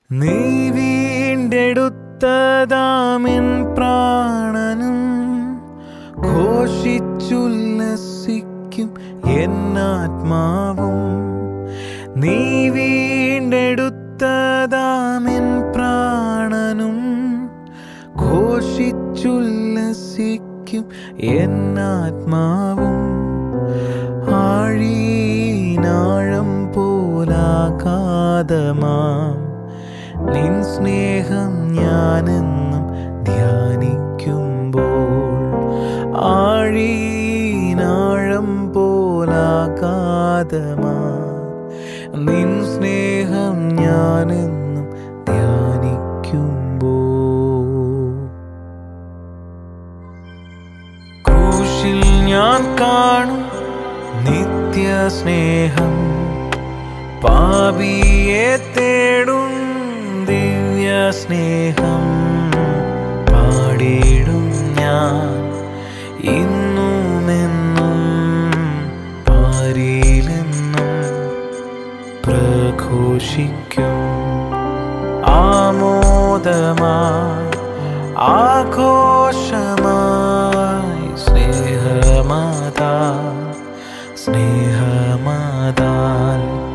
നീ വീണ്ടെടുത്തതാമിൻ പ്രാണനും ഘോഷിച്ചുല്ലസിക്കും എന്നാത്മാവും നീ വീണ്ടെടുത്തതാമിൻ പ്രാണനും ഘോഷിച്ചുല്ലസിക്കും എന്നാത്മാവും ആഴീനാഴം പോലാകാതമാം നിൻ സ്നേഹം ഞാനെന്നും ധ്യാനിക്കുമ്പോൾ ആഴീനാഴം പോലാകാതമാം നിൻ സ്നേഹം ഞാനെന്നും ധ്യാനിക്കുമ്പോൾ ക്രൂശിൽ ഞാൻ കാണും നിത്യസ്നേഹം പാപിയെ തേടും ദിവ്യ സ്നേഹം പാടിയിടും ഞാൻ ഇന്നുമെന്നും പാരിയിലെന്നും പ്രഘോഷിക്കും ആമോദമായി ആഘോഷമായി സ്നേഹമാതാ സ്നേഹമാതാൽ